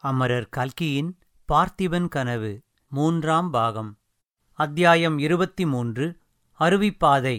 அமரர் கல்கியின் பார்த்திபன் கனவு மூன்றாம் பாகம் அத்தியாயம் இருபத்தி மூன்று அருவிப்பாதை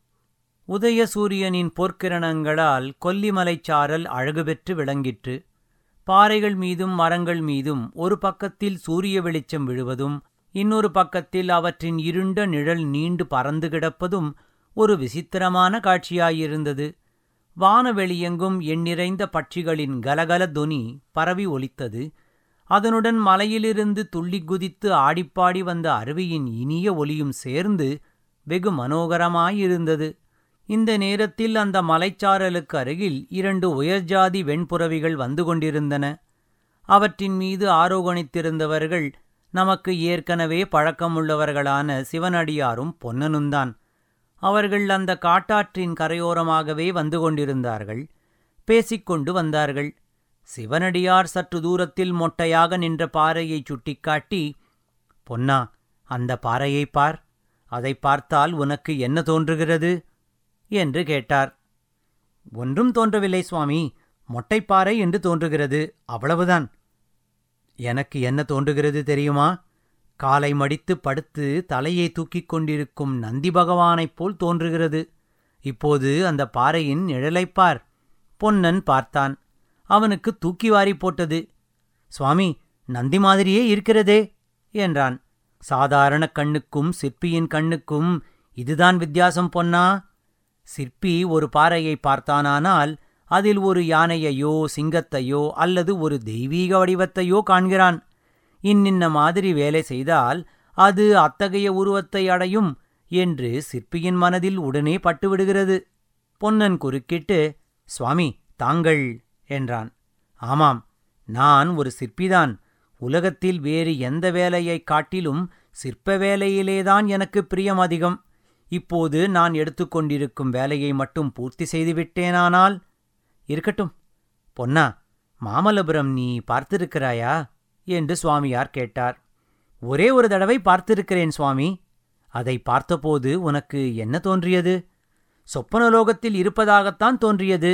உதயசூரியனின் பொற்கிரணங்களால் கொல்லிமலைச் சாரல் அழகு பெற்று விளங்கிற்று பாறைகள் மீதும் மரங்கள் மீதும் ஒரு பக்கத்தில் சூரிய வெளிச்சம் விழுவதும் இன்னொரு பக்கத்தில் அவற்றின் இருண்ட நிழல் நீண்டு பறந்து கிடப்பதும் ஒரு விசித்திரமான காட்சியாயிருந்தது வானவெளியெங்கும் எண்ணிறைந்த பட்சிகளின் கலகல தொனி பரவி ஒலித்தது அதனுடன் மலையிலிருந்து துள்ளி குதித்து ஆடிப்பாடி வந்த அருவியின் இனிய ஒலியும் சேர்ந்து வெகு மனோகரமாயிருந்தது இந்த நேரத்தில் அந்த மலைச்சாரலுக்கு அருகில் இரண்டு உயர்ஜாதி வெண்புறவிகள் வந்து கொண்டிருந்தன அவற்றின் மீது ஆரோகணித்திருந்தவர்கள் நமக்கு ஏற்கனவே பழக்கமுள்ளவர்களான சிவனடியாரும் பொன்னனுந்தான் அவர்கள் அந்த காட்டாற்றின் கரையோரமாகவே வந்து கொண்டிருந்தார்கள் பேசிக்கொண்டு வந்தார்கள் சிவனடியார் சற்று தூரத்தில் மொட்டையாக நின்ற பாறையைச் சுட்டிக்காட்டி பொன்னா அந்த பாறையைப் பார் அதைப் பார்த்தால் உனக்கு என்ன தோன்றுகிறது என்று கேட்டார் ஒன்றும் தோன்றவில்லை சுவாமி மொட்டைப்பாறை என்று தோன்றுகிறது அவ்வளவுதான் எனக்கு என்ன தோன்றுகிறது தெரியுமா காலை மடித்து படுத்து தலையை தூக்கிக் கொண்டிருக்கும் நந்தி பகவானைப் போல் தோன்றுகிறது இப்போது அந்த பாறையின் நிழலைப் பார் பொன்னன் பார்த்தான் அவனுக்கு தூக்கி வாரி போட்டது சுவாமி நந்தி மாதிரியே இருக்கிறதே என்றான் சாதாரண கண்ணுக்கும் சிற்பியின் கண்ணுக்கும் இதுதான் வித்தியாசம் பொன்னா சிற்பி ஒரு பாறையை பார்த்தானானால் அதில் ஒரு யானையையோ சிங்கத்தையோ அல்லது ஒரு தெய்வீக வடிவத்தையோ காண்கிறான் இன்னின்ன மாதிரி வேலை செய்தால் அது அத்தகைய உருவத்தை அடையும் என்று சிற்பியின் மனதில் உடனே பட்டுவிடுகிறது பொன்னன் குறுக்கிட்டு சுவாமி தாங்கள் என்றான் ஆமாம் நான் ஒரு சிற்பிதான் உலகத்தில் வேறு எந்த வேலையைக் காட்டிலும் சிற்ப வேலையிலேதான் எனக்கு பிரியம் அதிகம் இப்போது நான் எடுத்துக்கொண்டிருக்கும் வேலையை மட்டும் பூர்த்தி செய்துவிட்டேனானால் இருக்கட்டும் பொன்னா மாமல்லபுரம் நீ பார்த்திருக்கிறாயா என்று சுவாமியார் கேட்டார் ஒரே ஒரு தடவை பார்த்திருக்கிறேன் சுவாமி அதை பார்த்தபோது உனக்கு என்ன தோன்றியது சொப்பனலோகத்தில் இருப்பதாகத்தான் தோன்றியது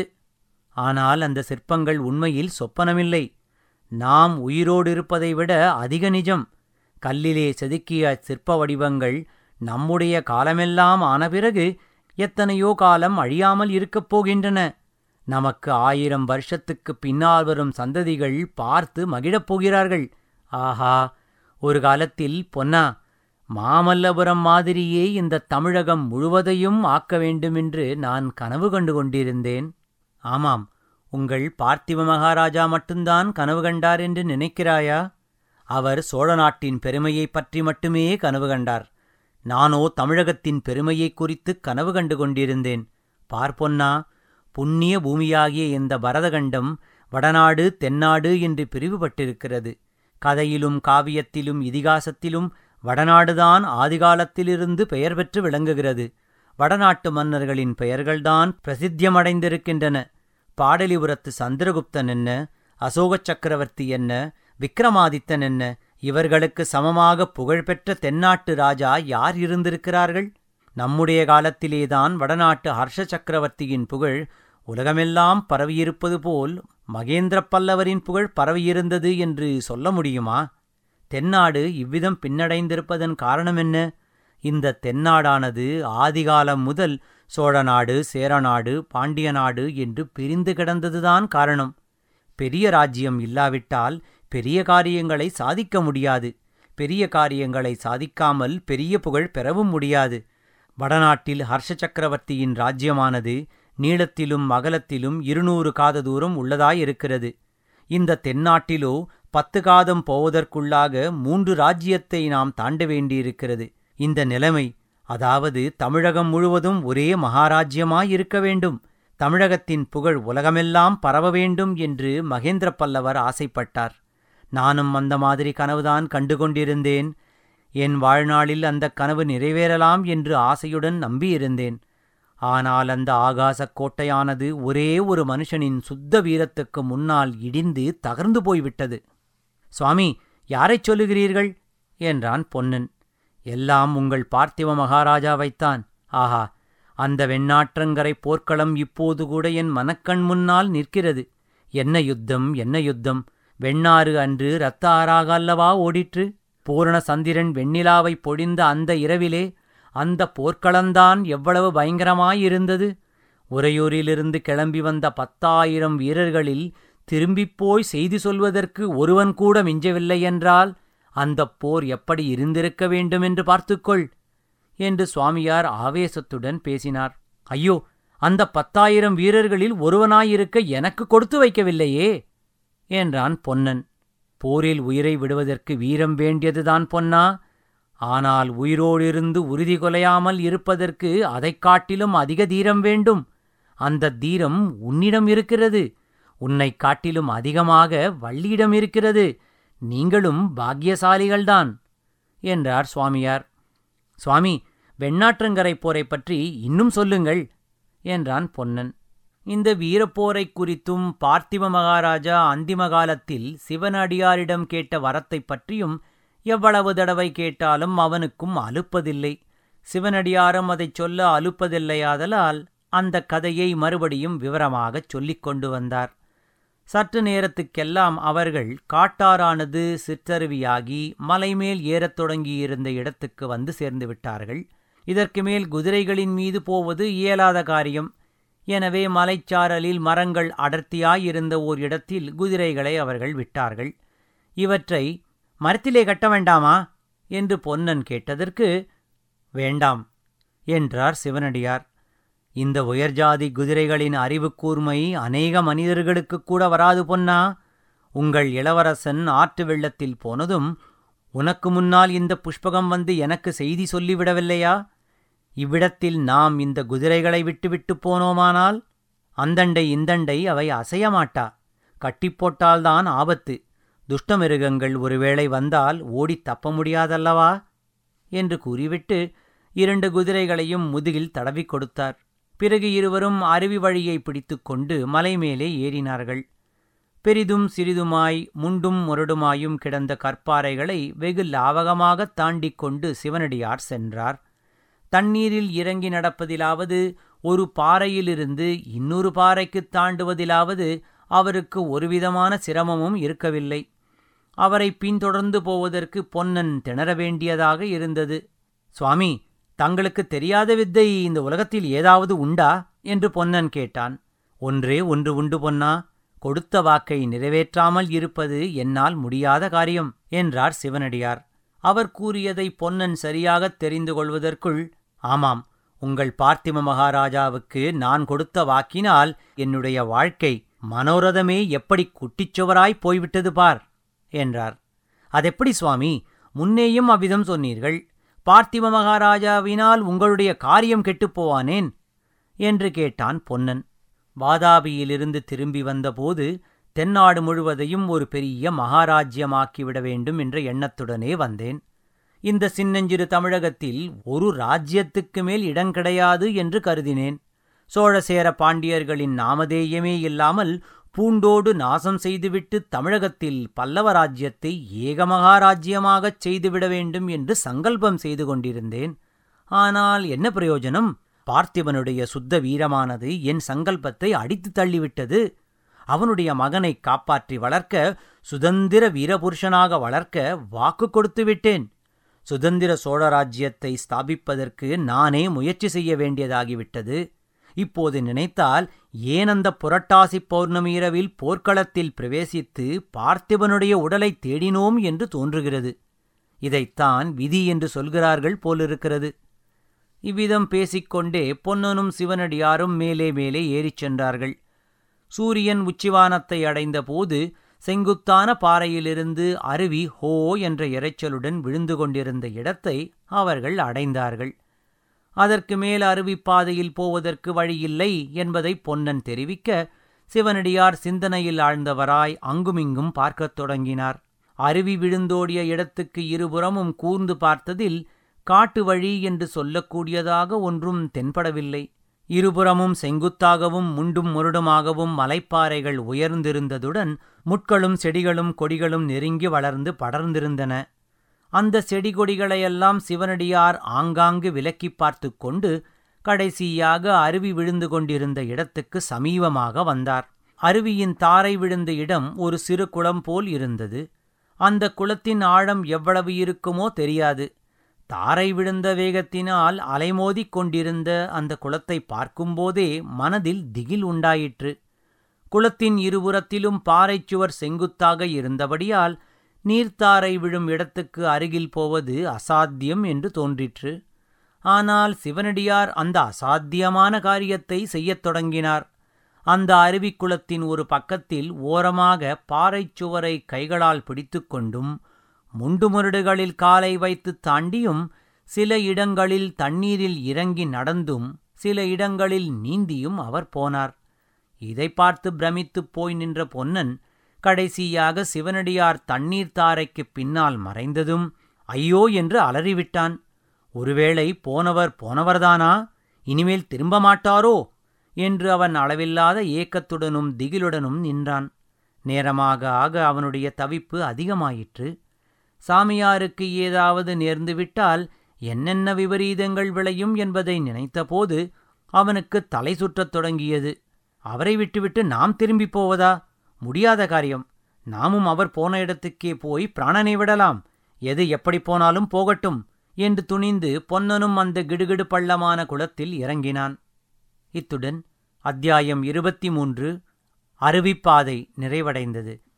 ஆனால் அந்த சிற்பங்கள் உண்மையில் சொப்பனமில்லை நாம் உயிரோடு இருப்பதை விட அதிக நிஜம் கல்லிலே செதுக்கிய சிற்ப வடிவங்கள் நம்முடைய காலமெல்லாம் ஆன பிறகு எத்தனையோ காலம் அழியாமல் இருக்கப் போகின்றன நமக்கு ஆயிரம் வருஷத்துக்கு பின்னால் வரும் சந்ததிகள் பார்த்து மகிழப் போகிறார்கள் ஆஹா ஒரு காலத்தில் பொன்னா மாமல்லபுரம் மாதிரியே இந்த தமிழகம் முழுவதையும் ஆக்க வேண்டுமென்று நான் கனவு கண்டு கொண்டிருந்தேன் ஆமாம் உங்கள் பார்த்திவ மகாராஜா மட்டும்தான் கனவு கண்டார் என்று நினைக்கிறாயா அவர் சோழ நாட்டின் பெருமையைப் பற்றி மட்டுமே கனவு கண்டார் நானோ தமிழகத்தின் பெருமையைக் குறித்து கனவு கண்டு கொண்டிருந்தேன் பார்ப்பொன்னா புண்ணிய பூமியாகிய இந்த பரதகண்டம் வடநாடு தென்னாடு என்று பிரிவுபட்டிருக்கிறது கதையிலும் காவியத்திலும் இதிகாசத்திலும் வடநாடுதான் ஆதிகாலத்திலிருந்து பெயர் பெற்று விளங்குகிறது வடநாட்டு மன்னர்களின் பெயர்கள்தான் பிரசித்தியமடைந்திருக்கின்றன பாடலிபுரத்து சந்திரகுப்தன் என்ன அசோகச் சக்கரவர்த்தி என்ன விக்ரமாதித்தன் என்ன இவர்களுக்கு சமமாக புகழ்பெற்ற தென்னாட்டு ராஜா யார் இருந்திருக்கிறார்கள் நம்முடைய காலத்திலேதான் வடநாட்டு ஹர்ஷ சக்கரவர்த்தியின் புகழ் உலகமெல்லாம் பரவியிருப்பது போல் மகேந்திர பல்லவரின் புகழ் பரவியிருந்தது என்று சொல்ல முடியுமா தென்னாடு இவ்விதம் பின்னடைந்திருப்பதன் காரணம் என்ன இந்த தென்னாடானது ஆதிகாலம் முதல் சோழநாடு சேரநாடு பாண்டிய நாடு என்று பிரிந்து கிடந்ததுதான் காரணம் பெரிய ராஜ்யம் இல்லாவிட்டால் பெரிய காரியங்களை சாதிக்க முடியாது பெரிய காரியங்களை சாதிக்காமல் பெரிய புகழ் பெறவும் முடியாது வடநாட்டில் ஹர்ஷ சக்கரவர்த்தியின் ராஜ்யமானது நீளத்திலும் அகலத்திலும் இருநூறு காத தூரம் உள்ளதாயிருக்கிறது இந்த தென்னாட்டிலோ பத்து காதம் போவதற்குள்ளாக மூன்று ராஜ்யத்தை நாம் தாண்ட வேண்டியிருக்கிறது இந்த நிலைமை அதாவது தமிழகம் முழுவதும் ஒரே மகாராஜ்யமாயிருக்க வேண்டும் தமிழகத்தின் புகழ் உலகமெல்லாம் பரவ வேண்டும் என்று மகேந்திர பல்லவர் ஆசைப்பட்டார் நானும் அந்த மாதிரி கனவுதான் கண்டுகொண்டிருந்தேன் என் வாழ்நாளில் அந்த கனவு நிறைவேறலாம் என்று ஆசையுடன் நம்பியிருந்தேன் ஆனால் அந்த ஆகாசக் கோட்டையானது ஒரே ஒரு மனுஷனின் சுத்த வீரத்துக்கு முன்னால் இடிந்து தகர்ந்து போய்விட்டது சுவாமி யாரைச் சொல்லுகிறீர்கள் என்றான் பொன்னன் எல்லாம் உங்கள் பார்த்திவ மகாராஜாவைத்தான் ஆஹா அந்த வெண்ணாற்றங்கரை போர்க்களம் இப்போது கூட என் மனக்கண் முன்னால் நிற்கிறது என்ன யுத்தம் என்ன யுத்தம் வெண்ணாறு அன்று இரத்த ஆறாக அல்லவா ஓடிற்று பூரண சந்திரன் வெண்ணிலாவை பொழிந்த அந்த இரவிலே அந்த போர்க்களந்தான் எவ்வளவு பயங்கரமாயிருந்தது உறையூரிலிருந்து கிளம்பி வந்த பத்தாயிரம் வீரர்களில் திரும்பிப் போய் செய்தி சொல்வதற்கு ஒருவன் கூட மிஞ்சவில்லை என்றால் அந்தப் போர் எப்படி இருந்திருக்க வேண்டும் என்று பார்த்துக்கொள் என்று சுவாமியார் ஆவேசத்துடன் பேசினார் ஐயோ அந்த பத்தாயிரம் வீரர்களில் ஒருவனாயிருக்க எனக்கு கொடுத்து வைக்கவில்லையே என்றான் பொன்னன் போரில் உயிரை விடுவதற்கு வீரம் வேண்டியதுதான் பொன்னா ஆனால் உயிரோடிருந்து உறுதி கொலையாமல் இருப்பதற்கு அதைக் காட்டிலும் அதிக தீரம் வேண்டும் அந்த தீரம் உன்னிடம் இருக்கிறது உன்னைக் காட்டிலும் அதிகமாக வள்ளியிடம் இருக்கிறது நீங்களும் பாக்கியசாலிகள்தான் என்றார் சுவாமியார் சுவாமி வெண்ணாற்றங்கரை போரை பற்றி இன்னும் சொல்லுங்கள் என்றான் பொன்னன் இந்த வீரப்போரைக் குறித்தும் பார்த்திப மகாராஜா அந்திம காலத்தில் சிவனடியாரிடம் கேட்ட வரத்தைப் பற்றியும் எவ்வளவு தடவை கேட்டாலும் அவனுக்கும் அலுப்பதில்லை சிவனடியாரும் அதைச் சொல்ல அலுப்பதில்லையாதலால் அந்த கதையை மறுபடியும் விவரமாகச் சொல்லிக் கொண்டு வந்தார் சற்று நேரத்துக்கெல்லாம் அவர்கள் காட்டாறானது சிற்றருவியாகி மலைமேல் ஏறத் தொடங்கியிருந்த இடத்துக்கு வந்து சேர்ந்து விட்டார்கள் இதற்கு மேல் குதிரைகளின் மீது போவது இயலாத காரியம் எனவே மலைச்சாரலில் மரங்கள் அடர்த்தியாயிருந்த ஓர் இடத்தில் குதிரைகளை அவர்கள் விட்டார்கள் இவற்றை மரத்திலே கட்ட வேண்டாமா என்று பொன்னன் கேட்டதற்கு வேண்டாம் என்றார் சிவனடியார் இந்த உயர்ஜாதி குதிரைகளின் அறிவுக் கூர்மை அநேக மனிதர்களுக்குக் கூட வராது பொன்னா உங்கள் இளவரசன் ஆற்று வெள்ளத்தில் போனதும் உனக்கு முன்னால் இந்த புஷ்பகம் வந்து எனக்கு செய்தி சொல்லிவிடவில்லையா இவ்விடத்தில் நாம் இந்த குதிரைகளை விட்டுவிட்டு போனோமானால் அந்தண்டை இந்தண்டை அவை அசையமாட்டா கட்டிப்போட்டால்தான் ஆபத்து துஷ்டமிருகங்கள் ஒருவேளை வந்தால் ஓடித் தப்ப முடியாதல்லவா என்று கூறிவிட்டு இரண்டு குதிரைகளையும் முதுகில் தடவிக் கொடுத்தார் பிறகு இருவரும் அருவி வழியை பிடித்துக்கொண்டு மலை மேலே ஏறினார்கள் பெரிதும் சிறிதுமாய் முண்டும் முரடுமாயும் கிடந்த கற்பாறைகளை வெகு லாவகமாகத் தாண்டிக் கொண்டு சிவனடியார் சென்றார் தண்ணீரில் இறங்கி நடப்பதிலாவது ஒரு பாறையிலிருந்து இன்னொரு பாறைக்குத் தாண்டுவதிலாவது அவருக்கு ஒருவிதமான சிரமமும் இருக்கவில்லை அவரை பின்தொடர்ந்து போவதற்கு பொன்னன் திணற வேண்டியதாக இருந்தது சுவாமி தங்களுக்கு தெரியாத வித்தை இந்த உலகத்தில் ஏதாவது உண்டா என்று பொன்னன் கேட்டான் ஒன்றே ஒன்று உண்டு பொன்னா கொடுத்த வாக்கை நிறைவேற்றாமல் இருப்பது என்னால் முடியாத காரியம் என்றார் சிவனடியார் அவர் கூறியதை பொன்னன் சரியாகத் தெரிந்து கொள்வதற்குள் ஆமாம் உங்கள் பார்த்திம மகாராஜாவுக்கு நான் கொடுத்த வாக்கினால் என்னுடைய வாழ்க்கை மனோரதமே எப்படி குட்டிச்சுவராய் போய்விட்டது பார் என்றார் அதெப்படி சுவாமி முன்னேயும் அவ்விதம் சொன்னீர்கள் பார்த்திப மகாராஜாவினால் உங்களுடைய காரியம் கெட்டுப் போவானேன் என்று கேட்டான் பொன்னன் வாதாபியிலிருந்து திரும்பி வந்தபோது தென்னாடு முழுவதையும் ஒரு பெரிய மகாராஜ்யமாக்கிவிட வேண்டும் என்ற எண்ணத்துடனே வந்தேன் இந்த சின்னஞ்சிறு தமிழகத்தில் ஒரு ராஜ்யத்துக்கு மேல் இடம் கிடையாது என்று கருதினேன் சோழசேர பாண்டியர்களின் நாமதேயமே இல்லாமல் பூண்டோடு நாசம் செய்துவிட்டு தமிழகத்தில் பல்லவ ராஜ்யத்தை ஏகமகாராஜ்யமாகச் செய்துவிட வேண்டும் என்று சங்கல்பம் செய்து கொண்டிருந்தேன் ஆனால் என்ன பிரயோஜனம் பார்த்திபனுடைய சுத்த வீரமானது என் சங்கல்பத்தை அடித்து தள்ளிவிட்டது அவனுடைய மகனை காப்பாற்றி வளர்க்க சுதந்திர வீரபுருஷனாக வளர்க்க வாக்கு கொடுத்து விட்டேன் சுதந்திர சோழராஜ்யத்தை ஸ்தாபிப்பதற்கு நானே முயற்சி செய்ய வேண்டியதாகிவிட்டது இப்போது நினைத்தால் ஏன் அந்த புரட்டாசி பௌர்ணமி இரவில் போர்க்களத்தில் பிரவேசித்து பார்த்திபனுடைய உடலை தேடினோம் என்று தோன்றுகிறது இதைத்தான் விதி என்று சொல்கிறார்கள் போலிருக்கிறது இவ்விதம் பேசிக்கொண்டே பொன்னனும் சிவனடியாரும் மேலே மேலே ஏறிச் சென்றார்கள் சூரியன் உச்சிவானத்தை அடைந்தபோது செங்குத்தான பாறையிலிருந்து அருவி ஹோ என்ற இரைச்சலுடன் விழுந்து கொண்டிருந்த இடத்தை அவர்கள் அடைந்தார்கள் அதற்கு மேல் அருவிப்பாதையில் போவதற்கு வழியில்லை என்பதை பொன்னன் தெரிவிக்க சிவனடியார் சிந்தனையில் ஆழ்ந்தவராய் அங்குமிங்கும் பார்க்கத் தொடங்கினார் அருவி விழுந்தோடிய இடத்துக்கு இருபுறமும் கூர்ந்து பார்த்ததில் காட்டு வழி என்று சொல்லக்கூடியதாக ஒன்றும் தென்படவில்லை இருபுறமும் செங்குத்தாகவும் முண்டும் முரடுமாகவும் மலைப்பாறைகள் உயர்ந்திருந்ததுடன் முட்களும் செடிகளும் கொடிகளும் நெருங்கி வளர்ந்து படர்ந்திருந்தன அந்த செடி கொடிகளையெல்லாம் சிவனடியார் ஆங்காங்கு விலக்கிப் பார்த்து கொண்டு கடைசியாக அருவி விழுந்து கொண்டிருந்த இடத்துக்கு சமீபமாக வந்தார் அருவியின் தாரை விழுந்த இடம் ஒரு சிறு குளம் போல் இருந்தது அந்த குளத்தின் ஆழம் எவ்வளவு இருக்குமோ தெரியாது தாரை விழுந்த வேகத்தினால் அலைமோதிக் கொண்டிருந்த அந்த குளத்தை பார்க்கும்போதே மனதில் திகில் உண்டாயிற்று குளத்தின் இருபுறத்திலும் பாறைச் சுவர் செங்குத்தாக இருந்தபடியால் நீர்த்தாரை விழும் இடத்துக்கு அருகில் போவது அசாத்தியம் என்று தோன்றிற்று ஆனால் சிவனடியார் அந்த அசாத்தியமான காரியத்தை செய்யத் தொடங்கினார் அந்த அருவிக்குளத்தின் ஒரு பக்கத்தில் ஓரமாக பாறைச் சுவரை கைகளால் பிடித்துக்கொண்டும் முண்டுமுரடுகளில் காலை வைத்து தாண்டியும் சில இடங்களில் தண்ணீரில் இறங்கி நடந்தும் சில இடங்களில் நீந்தியும் அவர் போனார் இதை பார்த்து பிரமித்துப் போய் நின்ற பொன்னன் கடைசியாக சிவனடியார் தண்ணீர் தாரைக்குப் பின்னால் மறைந்ததும் ஐயோ என்று அலறிவிட்டான் ஒருவேளை போனவர் போனவர்தானா இனிமேல் திரும்ப மாட்டாரோ என்று அவன் அளவில்லாத ஏக்கத்துடனும் திகிலுடனும் நின்றான் நேரமாக ஆக அவனுடைய தவிப்பு அதிகமாயிற்று சாமியாருக்கு ஏதாவது நேர்ந்துவிட்டால் என்னென்ன விபரீதங்கள் விளையும் என்பதை நினைத்தபோது அவனுக்கு தலை சுற்றத் தொடங்கியது அவரை விட்டுவிட்டு நாம் திரும்பிப் போவதா முடியாத காரியம் நாமும் அவர் போன இடத்துக்கே போய் பிராணனை விடலாம் எது எப்படி போனாலும் போகட்டும் என்று துணிந்து பொன்னனும் அந்த கிடுகிடு பள்ளமான குளத்தில் இறங்கினான் இத்துடன் அத்தியாயம் இருபத்தி மூன்று அருவிப்பாதை நிறைவடைந்தது